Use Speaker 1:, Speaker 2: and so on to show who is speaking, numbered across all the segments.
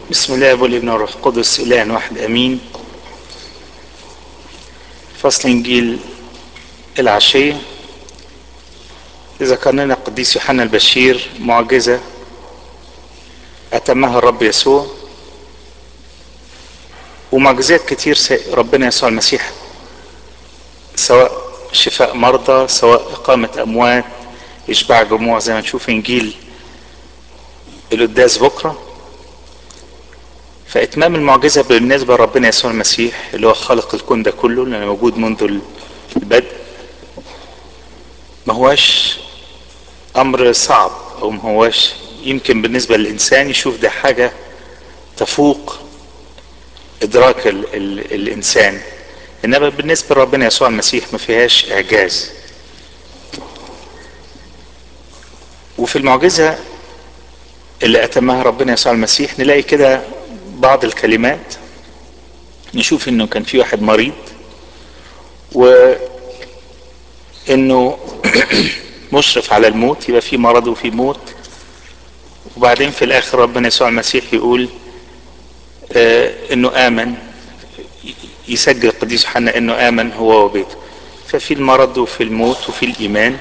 Speaker 1: بسم الله والابن والروح القدس اله واحد امين فصل انجيل العشيه ذكر لنا القديس يوحنا البشير معجزه اتمها الرب يسوع ومعجزات كتير ربنا يسوع المسيح سواء شفاء مرضى سواء إقامة أموات إشباع جموع زي ما نشوف إنجيل القداس بكرة فإتمام المعجزة بالنسبة لربنا يسوع المسيح اللي هو خالق الكون ده كله اللي موجود منذ البدء ما هواش أمر صعب أو ما هواش يمكن بالنسبة للإنسان يشوف ده حاجة تفوق إدراك ال ال الإنسان إنما بالنسبة لربنا يسوع المسيح ما فيهاش إعجاز وفي المعجزة اللي أتمها ربنا يسوع المسيح نلاقي كده بعض الكلمات نشوف إنه كان في واحد مريض وإنه مشرف على الموت يبقى في مرض وفي موت وبعدين في الآخر ربنا يسوع المسيح يقول آه إنه آمن يسجل القديس يوحنا انه امن هو وبيته ففي المرض وفي الموت وفي الايمان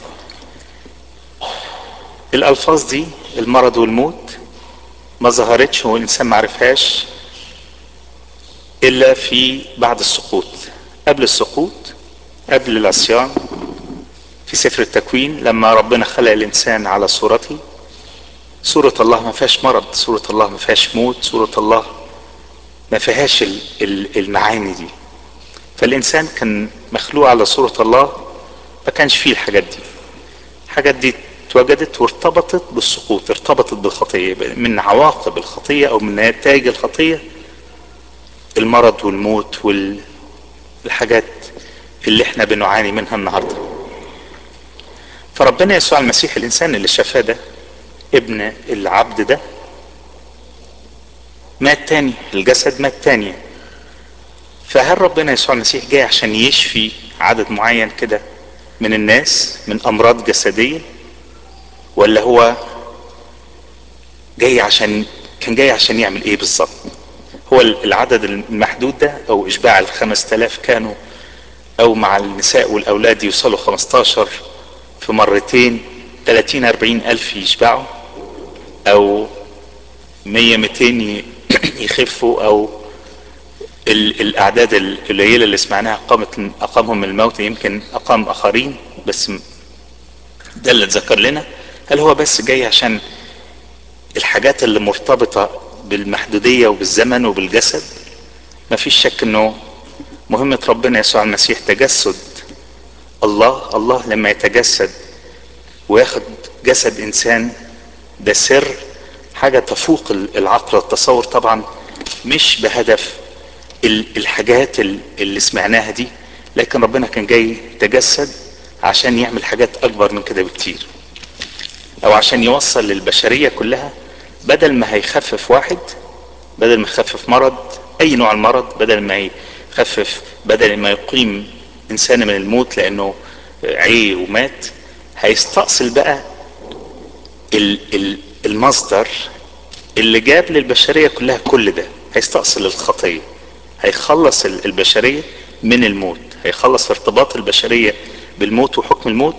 Speaker 1: الالفاظ دي المرض والموت ما ظهرتش والانسان ما عرفهاش الا في بعد السقوط قبل السقوط قبل العصيان في سفر التكوين لما ربنا خلق الانسان على صورته صورة الله ما فيهاش مرض صورة الله ما فيهاش موت صورة الله ما فيهاش المعاني دي فالانسان كان مخلوق على صورة الله ما كانش فيه الحاجات دي الحاجات دي اتوجدت وارتبطت بالسقوط ارتبطت بالخطية من عواقب الخطية او من نتائج الخطية المرض والموت والحاجات اللي احنا بنعاني منها النهاردة فربنا يسوع المسيح الانسان اللي شافاه ده ابن العبد ده مات تاني الجسد مات تاني فهل ربنا يسوع المسيح جاي عشان يشفي عدد معين كده من الناس من امراض جسديه ولا هو جاي عشان كان جاي عشان يعمل ايه بالظبط هو العدد المحدود ده او اشباع الخمس تلاف كانوا او مع النساء والاولاد يوصلوا 15 في مرتين 30 40 الف يشبعوا او 100 200 يخفوا او الاعداد القليله اللي سمعناها قامت اقامهم من الموت يمكن اقام اخرين بس ده اللي اتذكر لنا هل هو بس جاي عشان الحاجات اللي مرتبطه بالمحدوديه وبالزمن وبالجسد ما فيش شك انه مهمه ربنا يسوع المسيح تجسد الله الله لما يتجسد وياخد جسد انسان ده سر حاجة تفوق العقل والتصور طبعا مش بهدف الحاجات اللي سمعناها دي لكن ربنا كان جاي تجسد عشان يعمل حاجات اكبر من كده بكتير او عشان يوصل للبشرية كلها بدل ما هيخفف واحد بدل ما يخفف مرض اي نوع المرض بدل ما يخفف بدل ما يقيم انسان من الموت لانه عي ومات هيستأصل بقى ال ال المصدر اللي جاب للبشرية كلها كل ده هيستأصل الخطية هيخلص البشرية من الموت هيخلص ارتباط البشرية بالموت وحكم الموت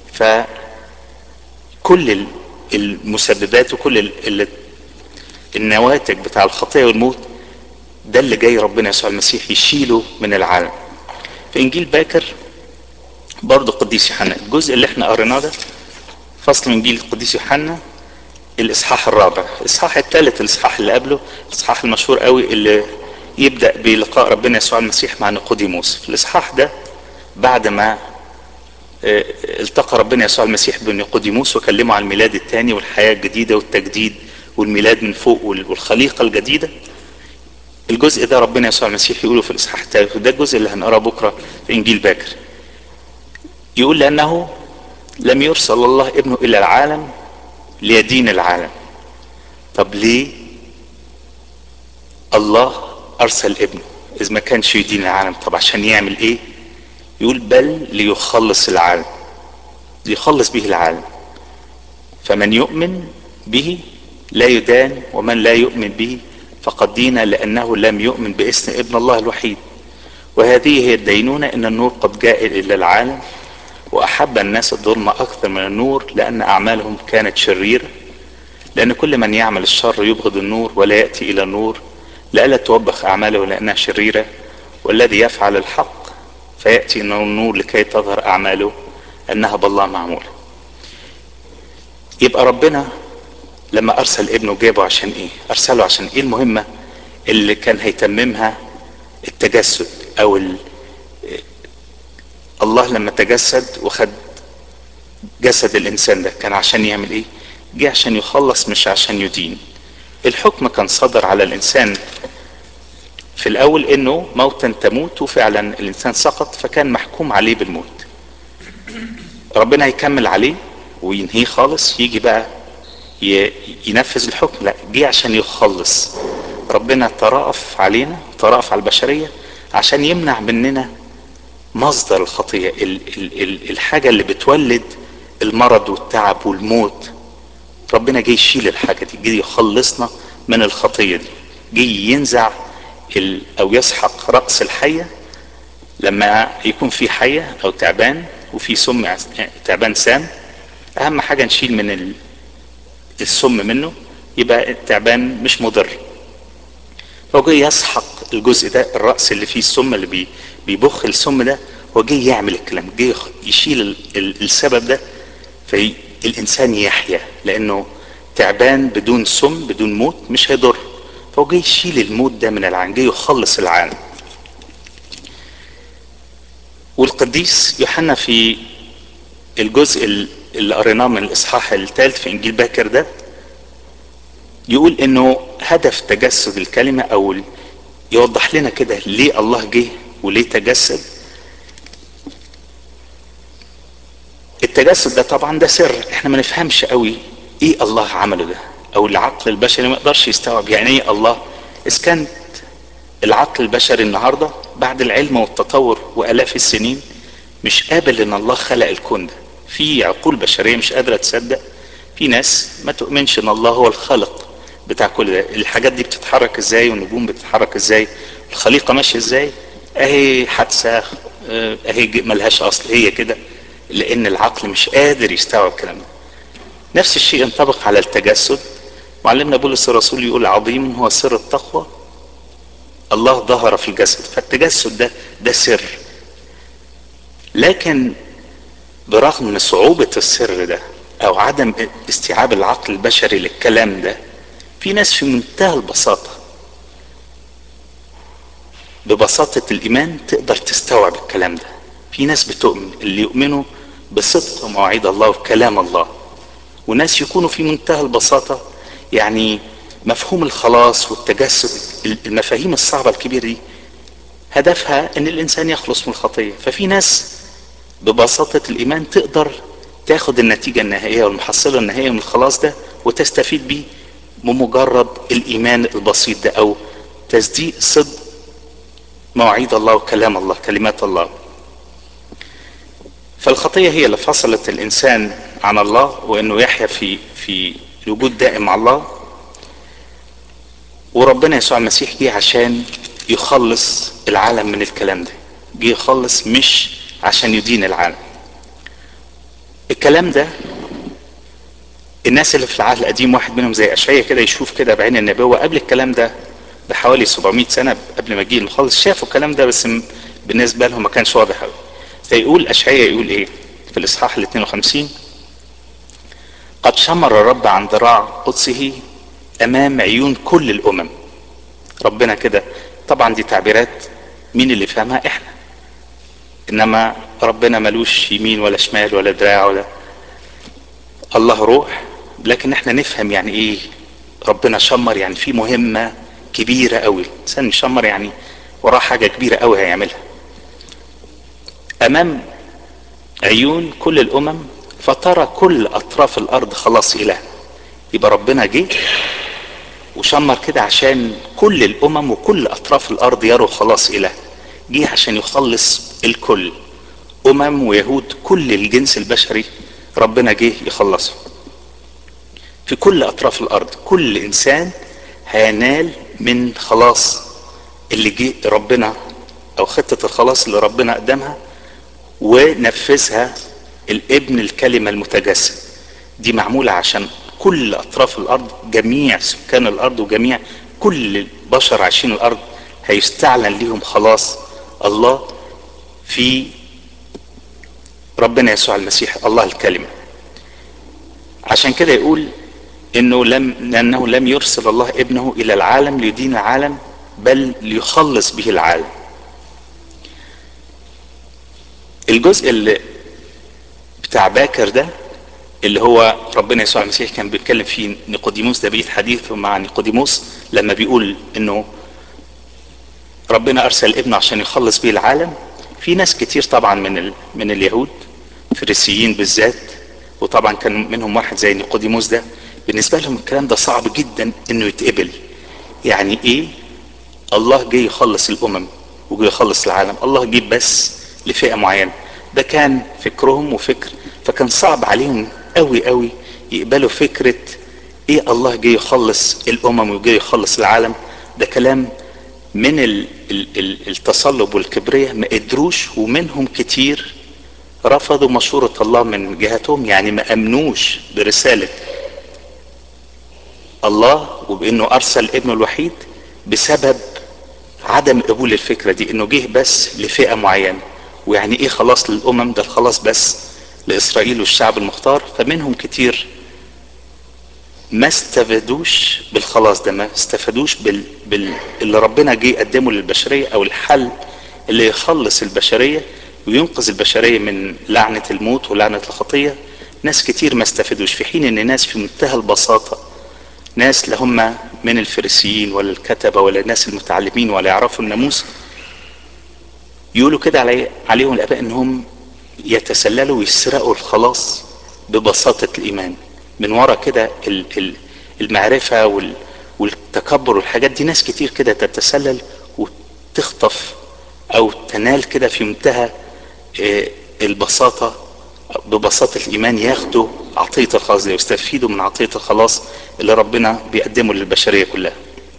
Speaker 1: فكل المسببات وكل النواتج بتاع الخطية والموت ده اللي جاي ربنا يسوع المسيح يشيله من العالم في انجيل باكر برضه قديس يوحنا الجزء اللي احنا قريناه ده فصل من انجيل القديس يوحنا الاصحاح الرابع الاصحاح الثالث الاصحاح اللي قبله الاصحاح المشهور قوي اللي يبدا بلقاء ربنا يسوع المسيح مع نيقوديموس في الاصحاح ده بعد ما التقى ربنا يسوع المسيح بنيقوديموس وكلمه عن الميلاد الثاني والحياه الجديده والتجديد والميلاد من فوق والخليقه الجديده الجزء ده ربنا يسوع المسيح يقوله في الاصحاح الثالث وده الجزء اللي هنقراه بكره في انجيل باكر يقول لانه لم يرسل الله ابنه الى العالم ليدين العالم طب ليه الله ارسل ابنه اذا ما كانش يدين العالم طب عشان يعمل ايه يقول بل ليخلص العالم ليخلص به العالم فمن يؤمن به لا يدان ومن لا يؤمن به فقد دين لأنه لم يؤمن باسم ابن الله الوحيد وهذه هي الدينونة إن النور قد جاء إلى العالم وأحب الناس الظلم أكثر من النور لأن أعمالهم كانت شريرة لأن كل من يعمل الشر يبغض النور ولا يأتي إلى النور لئلا توبخ أعماله لأنها شريرة والذي يفعل الحق فيأتي إنه النور لكي تظهر أعماله أنها بالله معمولة يبقى ربنا لما أرسل ابنه جابه عشان إيه أرسله عشان إيه المهمة اللي كان هيتممها التجسد أو ال... الله لما تجسد وخد جسد الإنسان ده كان عشان يعمل إيه جه عشان يخلص مش عشان يدين الحكم كان صدر على الإنسان في الأول إنه موتا تموت وفعلا الإنسان سقط فكان محكوم عليه بالموت ربنا هيكمل عليه وينهيه خالص يجي بقى ينفذ الحكم لا جه عشان يخلص ربنا ترأف علينا ترأف على البشرية عشان يمنع مننا مصدر الخطية ال ال ال الحاجة اللي بتولد المرض والتعب والموت ربنا جاي يشيل الحاجة دي جاي يخلصنا من الخطية دي جاي ينزع ال او يسحق رأس الحية لما يكون في حية او تعبان وفي سم تعبان سام اهم حاجة نشيل من السم منه يبقى التعبان مش مضر هو جاي يسحق الجزء ده الرأس اللي فيه السم اللي بي بيبخ السم ده هو جاي يعمل الكلام جاي يشيل ال ال السبب ده فالإنسان يحيا لأنه تعبان بدون سم بدون موت مش هيضر فهو جاي يشيل الموت ده من العالم جاي يخلص العالم والقديس يوحنا في الجزء اللي قريناه من الاصحاح الثالث في انجيل باكر ده يقول انه هدف تجسد الكلمه او يوضح لنا كده ليه الله جه وليه تجسد التجسد ده طبعا ده سر احنا ما نفهمش قوي ايه الله عمله ده او العقل البشري ما يقدرش يستوعب يعني ايه الله اذا كانت العقل البشري النهارده بعد العلم والتطور والاف السنين مش قابل ان الله خلق الكون ده في عقول بشريه مش قادره تصدق في ناس ما تؤمنش ان الله هو الخالق بتاع كل ده الحاجات دي بتتحرك ازاي والنجوم بتتحرك ازاي الخليقه ماشيه ازاي اهي حادثه اهي ملهاش اصل هي كده لان العقل مش قادر يستوعب الكلام ده نفس الشيء ينطبق على التجسد معلمنا بولس الرسول يقول عظيم هو سر التقوى الله ظهر في الجسد فالتجسد ده ده سر لكن برغم من صعوبة السر ده او عدم استيعاب العقل البشري للكلام ده في ناس في منتهى البساطة ببساطة الايمان تقدر تستوعب الكلام ده في ناس بتؤمن اللي يؤمنوا بصدق مواعيد الله وكلام الله وناس يكونوا في منتهى البساطة يعني مفهوم الخلاص والتجسد المفاهيم الصعبة الكبيرة دي هدفها ان الانسان يخلص من الخطية ففي ناس ببساطة الايمان تقدر تاخد النتيجة النهائية والمحصلة النهائية من الخلاص ده وتستفيد بيه بمجرد الايمان البسيط ده او تصديق صدق مواعيد الله وكلام الله كلمات الله فالخطية هي اللي فصلت الانسان عن الله وانه يحيا في في وجود دائم مع الله وربنا يسوع المسيح جه عشان يخلص العالم من الكلام ده جه يخلص مش عشان يدين العالم الكلام ده الناس اللي في العهد القديم واحد منهم زي اشعيا كده يشوف كده بعين النبوة قبل الكلام ده بحوالي 700 سنة قبل ما يجي المخلص شافوا الكلام ده بس بالنسبة لهم ما كانش واضح قوي فيقول اشعيا يقول ايه في الاصحاح ال 52 قد شمر الرب عن ذراع قدسه امام عيون كل الامم ربنا كده طبعا دي تعبيرات مين اللي فهمها احنا انما ربنا ملوش يمين ولا شمال ولا دراع ولا الله روح لكن احنا نفهم يعني ايه ربنا شمر يعني في مهمة كبيرة قوي الانسان يشمر يعني وراه حاجة كبيرة قوي هيعملها امام عيون كل الامم فترى كل اطراف الارض خلاص اله يبقى ربنا جه وشمر كده عشان كل الامم وكل اطراف الارض يروا خلاص اله جه عشان يخلص الكل امم ويهود كل الجنس البشري ربنا جه يخلصه في كل اطراف الارض كل انسان هينال من خلاص اللي جه ربنا او خطة الخلاص اللي ربنا قدمها ونفذها الابن الكلمة المتجسد دي معمولة عشان كل اطراف الارض جميع سكان الارض وجميع كل البشر عايشين الارض هيستعلن ليهم خلاص الله في ربنا يسوع المسيح الله الكلمة عشان كده يقول انه لم لانه لم يرسل الله ابنه الى العالم ليدين العالم بل ليخلص به العالم الجزء اللي بتاع باكر ده اللي هو ربنا يسوع المسيح كان بيتكلم فيه نيقوديموس ده بقيت حديثه مع نيقوديموس لما بيقول انه ربنا ارسل ابنه عشان يخلص بيه العالم في ناس كتير طبعا من ال... من اليهود فريسيين بالذات وطبعا كان منهم واحد زي نيقوديموس ده بالنسبه لهم الكلام ده صعب جدا انه يتقبل يعني ايه الله جه يخلص الامم وجه يخلص العالم الله جه بس لفئه معينه ده كان فكرهم وفكر فكان صعب عليهم قوي قوي يقبلوا فكره ايه الله جه يخلص الامم وجه يخلص العالم ده كلام من ال ال ال التصلب والكبرياء ما قدروش ومنهم كتير رفضوا مشورة الله من جهتهم يعني ما امنوش برسالة الله وبانه ارسل ابنه الوحيد بسبب عدم قبول الفكرة دي انه جه بس لفئة معينة ويعني ايه خلاص للامم ده الخلاص بس لاسرائيل والشعب المختار فمنهم كتير ما استفادوش بالخلاص ده ما استفادوش بال... بال... اللي ربنا جه يقدمه للبشرية او الحل اللي يخلص البشرية وينقذ البشرية من لعنة الموت ولعنة الخطية ناس كتير ما استفادوش في حين ان ناس في منتهى البساطة ناس لا هم من الفريسيين ولا الكتبة ولا الناس المتعلمين ولا يعرفوا الناموس يقولوا كده علي... عليهم الاباء انهم يتسللوا ويسرقوا الخلاص ببساطة الايمان من ورا كده المعرفة والتكبر والحاجات دي ناس كتير كده تتسلل وتخطف او تنال كده في منتهى البساطة ببساطة الايمان ياخدوا عطية الخلاص دي ويستفيدوا من عطية الخلاص اللي ربنا بيقدمه للبشرية كلها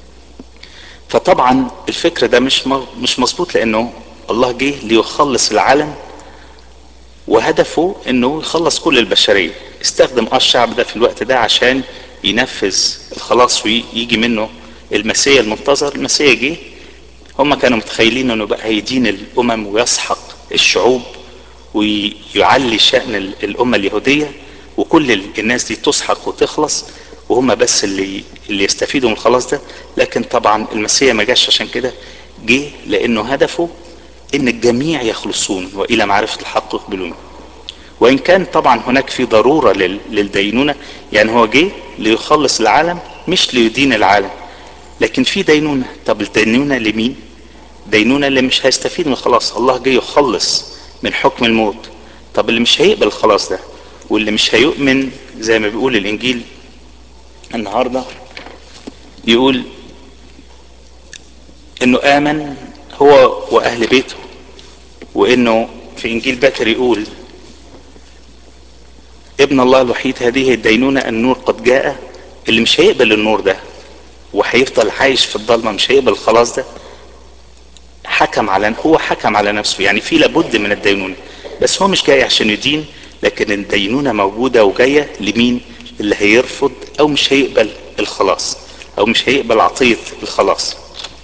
Speaker 1: فطبعا الفكر ده مش مش مظبوط لانه الله جه ليخلص العالم وهدفه انه يخلص كل البشريه استخدم اه الشعب ده في الوقت ده عشان ينفذ الخلاص ويجي منه المسيا المنتظر المسيا جه هم كانوا متخيلين انه بقى هيدين الامم ويسحق الشعوب ويعلي شأن الامة اليهودية وكل الناس دي تسحق وتخلص وهم بس اللي اللي يستفيدوا من الخلاص ده لكن طبعا المسيا ما جاش عشان كده جه لانه هدفه ان الجميع يخلصون والى معرفة الحق يقبلون وان كان طبعا هناك في ضرورة للدينونة يعني هو جه ليخلص العالم مش ليدين العالم لكن في دينونة طب الدينونة لمين دينونة اللي مش هيستفيد من الخلاص الله جه يخلص من حكم الموت طب اللي مش هيقبل الخلاص ده واللي مش هيؤمن زي ما بيقول الانجيل النهاردة يقول انه امن هو واهل بيته وانه في انجيل باكر يقول ابن الله الوحيد هذه الدينونة النور قد جاء اللي مش هيقبل النور ده وهيفضل عايش في الضلمة مش هيقبل الخلاص ده حكم على هو حكم على نفسه يعني في لابد من الدينونة بس هو مش جاي عشان يدين لكن الدينونة موجودة وجاية لمين اللي هيرفض او مش هيقبل الخلاص او مش هيقبل عطية الخلاص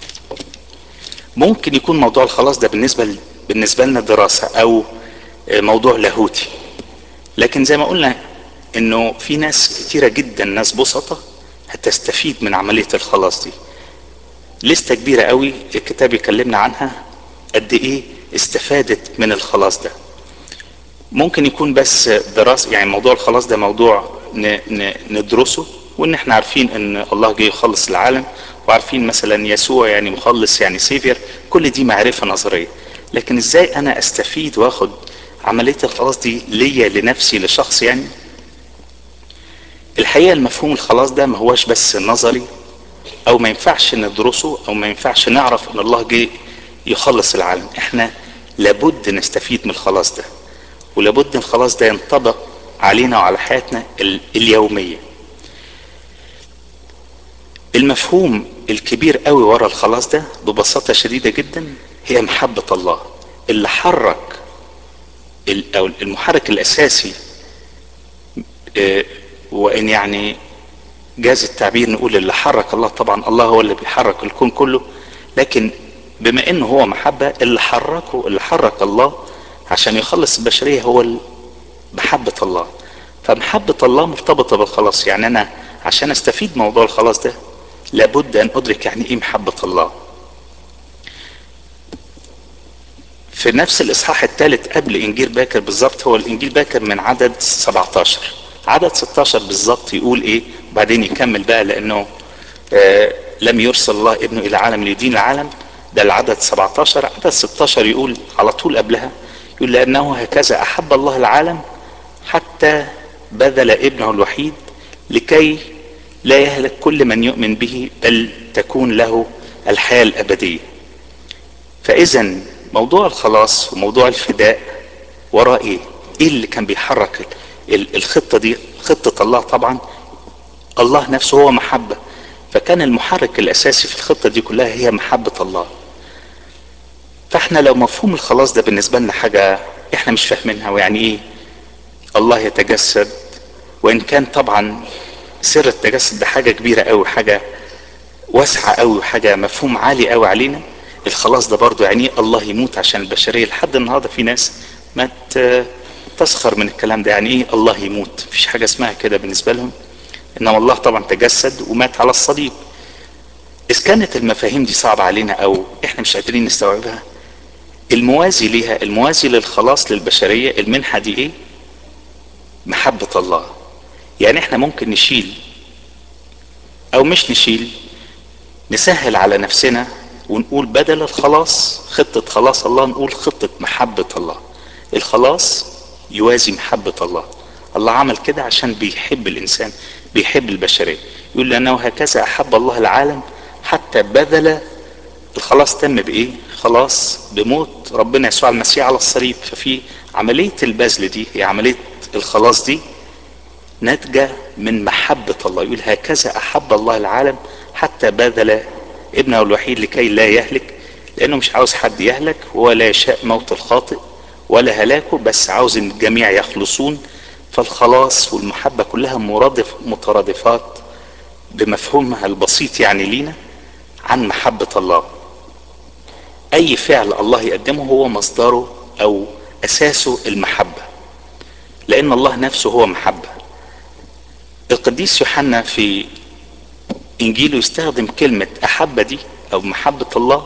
Speaker 1: ممكن يكون موضوع الخلاص ده بالنسبة بالنسبة لنا دراسة او موضوع لاهوتي لكن زي ما قلنا انه في ناس كتيرة جدا ناس بسطة هتستفيد من عملية الخلاص دي لستة كبيرة قوي الكتاب يكلمنا عنها قد ايه استفادت من الخلاص ده ممكن يكون بس دراسة يعني موضوع الخلاص ده موضوع ندرسه وان احنا عارفين ان الله جاي يخلص العالم وعارفين مثلا يسوع يعني مخلص يعني سيفير كل دي معرفة نظرية لكن ازاي انا استفيد واخد عملية الخلاص دي ليا لنفسي لشخص يعني الحقيقة المفهوم الخلاص ده ما هوش بس نظري او ما ينفعش ندرسه او ما ينفعش نعرف ان الله جه يخلص العالم احنا لابد نستفيد من الخلاص ده ولابد الخلاص ده ينطبق علينا وعلى حياتنا اليومية المفهوم الكبير قوي ورا الخلاص ده ببساطة شديدة جدا هي محبة الله اللي حرك او المحرك الاساسي وان يعني جاز التعبير نقول اللي حرك الله طبعا الله هو اللي بيحرك الكون كله لكن بما انه هو محبة اللي حركه اللي حرك الله عشان يخلص البشرية هو محبة الله فمحبة الله مرتبطة بالخلاص يعني انا عشان استفيد موضوع الخلاص ده لابد ان ادرك يعني ايه محبة الله في نفس الاصحاح الثالث قبل انجيل باكر بالظبط هو الانجيل باكر من عدد 17 عدد 16 بالظبط يقول ايه وبعدين يكمل بقى لانه آه لم يرسل الله ابنه الى عالم ليدين العالم ده العدد 17 عدد 16 يقول على طول قبلها يقول لانه هكذا احب الله العالم حتى بذل ابنه الوحيد لكي لا يهلك كل من يؤمن به بل تكون له الحياه الابديه فاذا موضوع الخلاص وموضوع الفداء وراه ايه ايه اللي كان بيحرك الخطه دي خطه الله طبعا الله نفسه هو محبه فكان المحرك الاساسي في الخطه دي كلها هي محبه الله فاحنا لو مفهوم الخلاص ده بالنسبه لنا حاجه احنا مش فاهمينها ويعني ايه الله يتجسد وان كان طبعا سر التجسد ده حاجه كبيره قوي حاجه واسعه قوي وحاجه مفهوم عالي قوي علينا الخلاص ده برضو يعني الله يموت عشان البشريه لحد النهارده في ناس ما تسخر من الكلام ده يعني ايه الله يموت مفيش حاجه اسمها كده بالنسبه لهم انما الله طبعا تجسد ومات على الصليب اذ كانت المفاهيم دي صعبه علينا او احنا مش قادرين نستوعبها الموازي ليها الموازي للخلاص للبشريه المنحه دي ايه محبه الله يعني احنا ممكن نشيل او مش نشيل نسهل على نفسنا ونقول بدل الخلاص خطة خلاص الله نقول خطة محبة الله الخلاص يوازي محبة الله الله عمل كده عشان بيحب الإنسان بيحب البشرية يقول لأنه هكذا أحب الله العالم حتى بذل الخلاص تم بإيه خلاص بموت ربنا يسوع المسيح على الصليب ففي عملية البذل دي هي عملية الخلاص دي ناتجة من محبة الله يقول هكذا أحب الله العالم حتى بذل ابنه الوحيد لكي لا يهلك لأنه مش عاوز حد يهلك ولا يشاء موت الخاطئ ولا هلاكه بس عاوز ان الجميع يخلصون فالخلاص والمحبة كلها مرادف مترادفات بمفهومها البسيط يعني لينا عن محبة الله أي فعل الله يقدمه هو مصدره أو أساسه المحبة لأن الله نفسه هو محبة القديس يوحنا في إنجيله يستخدم كلمة أحبة دي أو محبة الله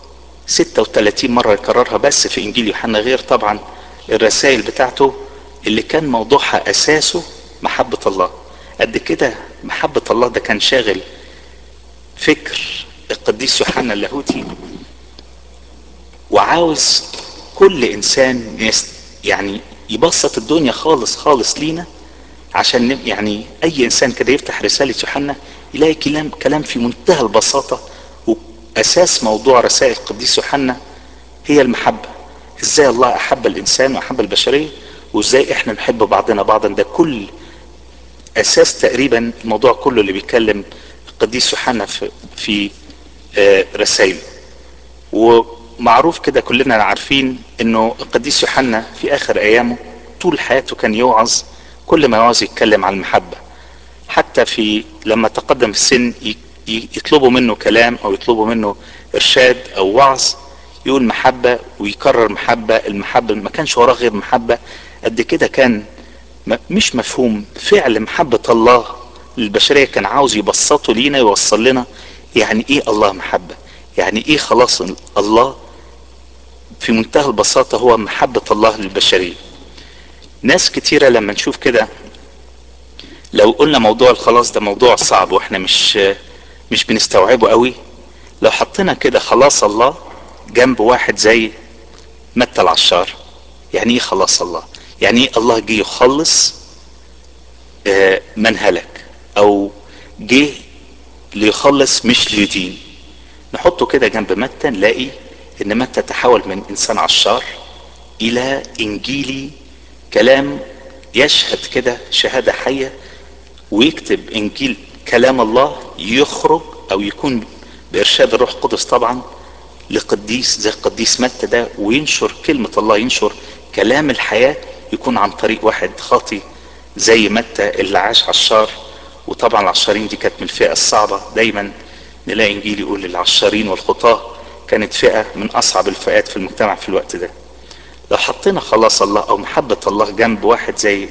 Speaker 1: 36 مرة يكررها بس في إنجيل يوحنا غير طبعا الرسائل بتاعته اللي كان موضوعها أساسه محبة الله قد كده محبة الله ده كان شاغل فكر القديس يوحنا اللاهوتي وعاوز كل إنسان يعني يبسط الدنيا خالص خالص لينا عشان يعني أي إنسان كده يفتح رسالة يوحنا يلاقي كلام كلام في منتهى البساطة وأساس موضوع رسائل القديس يوحنا هي المحبة ازاي الله أحب الإنسان وأحب البشرية وازاي احنا نحب بعضنا بعضا ده كل أساس تقريبا الموضوع كله اللي بيتكلم القديس يوحنا في, في آه رسائله ومعروف كده كلنا عارفين انه القديس يوحنا في اخر ايامه طول حياته كان يوعظ كل ما يوعظ يتكلم عن المحبه حتى في لما تقدم في السن يطلبوا منه كلام او يطلبوا منه ارشاد او وعظ يقول محبة ويكرر محبة المحبة ما كانش وراه غير محبة قد كده كان مش مفهوم فعل محبة الله للبشرية كان عاوز يبسطه لينا يوصل لنا يعني ايه الله محبة يعني ايه خلاص الله في منتهى البساطة هو محبة الله للبشرية ناس كتيرة لما نشوف كده لو قلنا موضوع الخلاص ده موضوع صعب واحنا مش مش بنستوعبه قوي لو حطينا كده خلاص الله جنب واحد زي متى العشار يعني ايه خلاص الله يعني ايه الله جه يخلص من هلك او جه ليخلص مش ليدين نحطه كده جنب متى نلاقي ان متى تحول من انسان عشار الى انجيلي كلام يشهد كده شهاده حيه ويكتب انجيل كلام الله يخرج او يكون بارشاد الروح القدس طبعا لقديس زي القديس متى ده وينشر كلمة الله ينشر كلام الحياة يكون عن طريق واحد خاطي زي متى اللي عاش عشار وطبعا العشارين دي كانت من الفئة الصعبة دايما نلاقي انجيل يقول العشارين والخطاة كانت فئة من اصعب الفئات في المجتمع في الوقت ده لو حطينا خلاص الله او محبة الله جنب واحد زي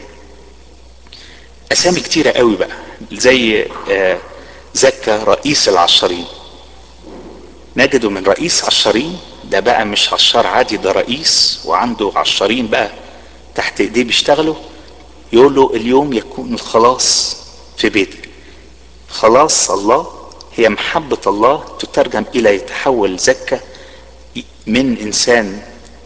Speaker 1: اسامي كتيرة قوي بقى زي آه زكا رئيس العشارين نجده من رئيس عشارين ده بقى مش عشار عادي ده رئيس وعنده عشارين بقى تحت ايديه بيشتغلوا يقول له اليوم يكون الخلاص في بيتك خلاص الله هي محبة الله تترجم إلى يتحول زكا من إنسان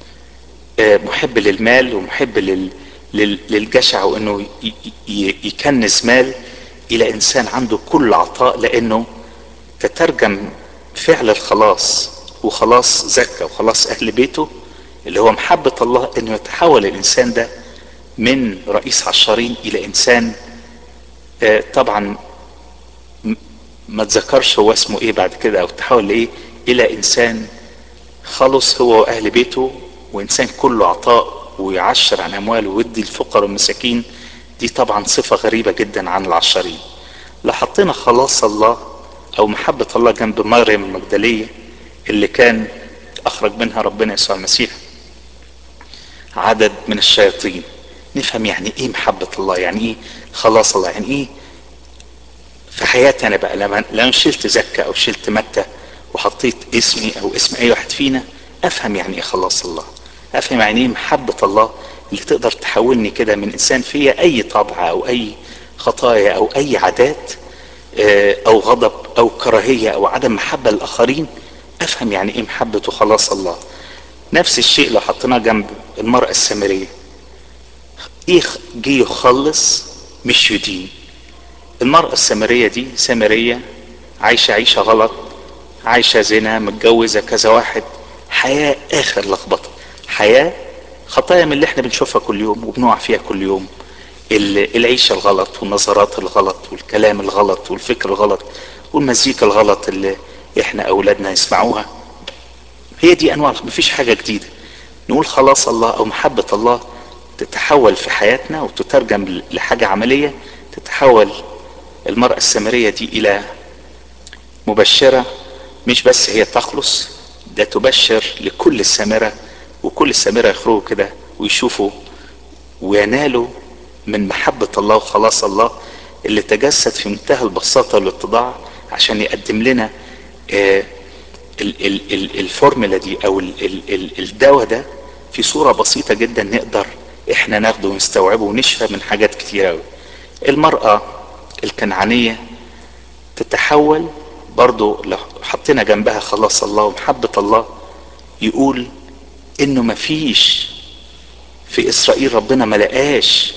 Speaker 1: محب للمال ومحب لل للجشع وإنه يكنز مال إلى إنسان عنده كل عطاء لأنه تترجم فعل الخلاص وخلاص زكا وخلاص أهل بيته اللي هو محبة الله إنه يتحول الإنسان ده من رئيس عشارين إلى إنسان طبعا ما تذكرش هو اسمه ايه بعد كده او تحول لايه الى انسان خلص هو واهل بيته وانسان كله عطاء ويعشر عن امواله ويدي الفقراء والمساكين دي طبعا صفة غريبة جدا عن العشرين لو حطينا خلاص الله او محبة الله جنب مريم المجدلية اللي كان اخرج منها ربنا يسوع المسيح عدد من الشياطين نفهم يعني ايه محبة الله يعني ايه خلاص الله يعني ايه في حياتي انا بقى لما لما شلت زكا او شلت متى وحطيت اسمي او اسم اي واحد فينا افهم يعني ايه خلاص الله افهم يعني ايه محبة الله اللي تقدر تحولني كده من انسان فيا اي طبع او اي خطايا او اي عادات او غضب او كراهية او عدم محبة للاخرين افهم يعني ايه محبة وخلاص الله نفس الشيء لو حطيناه جنب المرأة السامرية ايه جه يخلص مش يدين المرأة السامرية دي سامرية عايشة عيشة غلط عايشة زنا متجوزة كذا واحد حياة آخر لخبطة حياة خطايا من اللي احنا بنشوفها كل يوم وبنقع فيها كل يوم العيشة الغلط والنظرات الغلط والكلام الغلط والفكر الغلط والمزيكا الغلط اللي احنا أولادنا يسمعوها هي دي أنواع مفيش حاجة جديدة نقول خلاص الله أو محبة الله تتحول في حياتنا وتترجم لحاجة عملية تتحول المرأة السامرية دي إلى مبشرة مش بس هي تخلص ده تبشر لكل السامرة وكل السامرة يخرجوا كده ويشوفوا وينالوا من محبة الله وخلاص الله اللي تجسد في منتهى البساطة والاتضاع عشان يقدم لنا آه الفورمولا دي او الدواء ده في صورة بسيطة جدا نقدر احنا ناخده ونستوعبه ونشفى من حاجات كتير قوي المرأة الكنعانية تتحول برضو لو حطينا جنبها خلاص الله ومحبة الله يقول انه مفيش في اسرائيل ربنا ما لقاش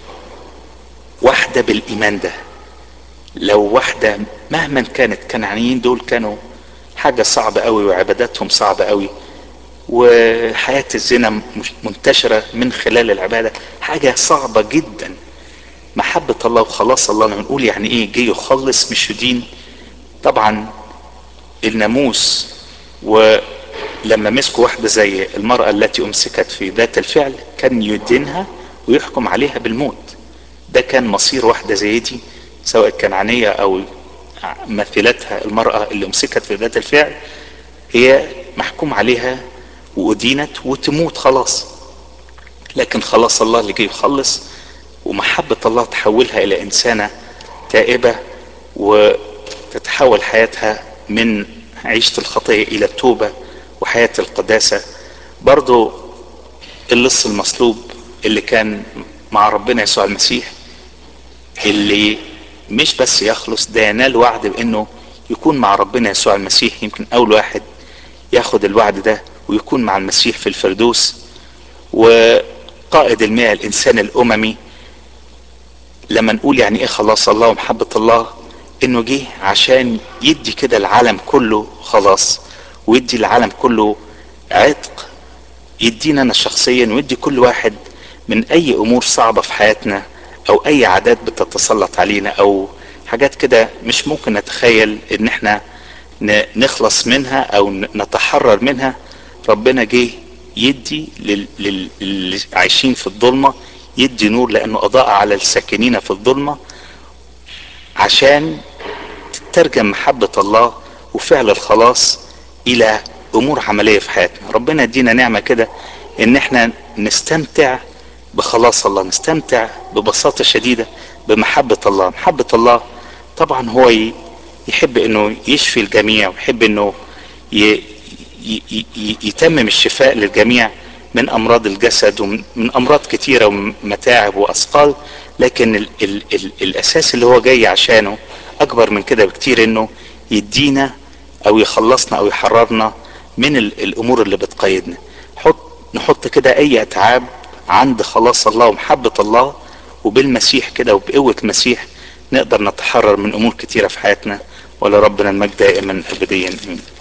Speaker 1: واحدة بالايمان ده لو واحدة مهما كانت كنعانيين دول كانوا حاجة صعبة قوي وعباداتهم صعبة قوي وحياة الزنا منتشرة من خلال العبادة حاجة صعبة جدا محبة الله وخلاص الله لما نقول يعني ايه جه يخلص مش يدين طبعا الناموس ولما مسكوا واحدة زي المرأة التي امسكت في ذات الفعل كان يدينها ويحكم عليها بالموت ده كان مصير واحدة زي دي سواء كنعانية او مثلتها المرأة اللي امسكت في ذات الفعل هي محكوم عليها وأدينت وتموت خلاص لكن خلاص الله اللي جاي يخلص ومحبة الله تحولها إلى إنسانة تائبة وتتحول حياتها من عيشة الخطية إلى التوبة وحياة القداسة برضو اللص المصلوب اللي كان مع ربنا يسوع المسيح اللي مش بس يخلص ده ينال وعد بانه يكون مع ربنا يسوع المسيح يمكن اول واحد ياخد الوعد ده ويكون مع المسيح في الفردوس وقائد المئة الانسان الاممي لما نقول يعني ايه خلاص الله ومحبة الله انه جه عشان يدي كده العالم كله خلاص ويدي العالم كله عتق يدينا انا شخصيا ويدي كل واحد من اي امور صعبة في حياتنا او اي عادات بتتسلط علينا او حاجات كده مش ممكن نتخيل ان احنا ن- نخلص منها او ن- نتحرر منها ربنا جه يدي لل- لل- للي عايشين في الظلمة يدي نور لانه اضاء على الساكنين في الظلمة عشان تترجم محبة الله وفعل الخلاص الى امور عملية في حياتنا ربنا يدينا نعمة كده ان احنا نستمتع بخلاص الله نستمتع ببساطة شديدة بمحبة الله محبة الله طبعا هو ي- يحب انه يشفي الجميع ويحب انه ي- ي- ي- يتمم الشفاء للجميع من امراض الجسد ومن من امراض كتيره ومتاعب واثقال لكن ال ال ال الاساس اللي هو جاي عشانه اكبر من كده بكتير انه يدينا او يخلصنا او يحررنا من ال الامور اللي بتقيدنا حط نحط كده اي اتعاب عند خلاص الله ومحبه الله وبالمسيح كده وبقوه المسيح نقدر نتحرر من امور كتيره في حياتنا ولربنا المجد دائما ابديا امين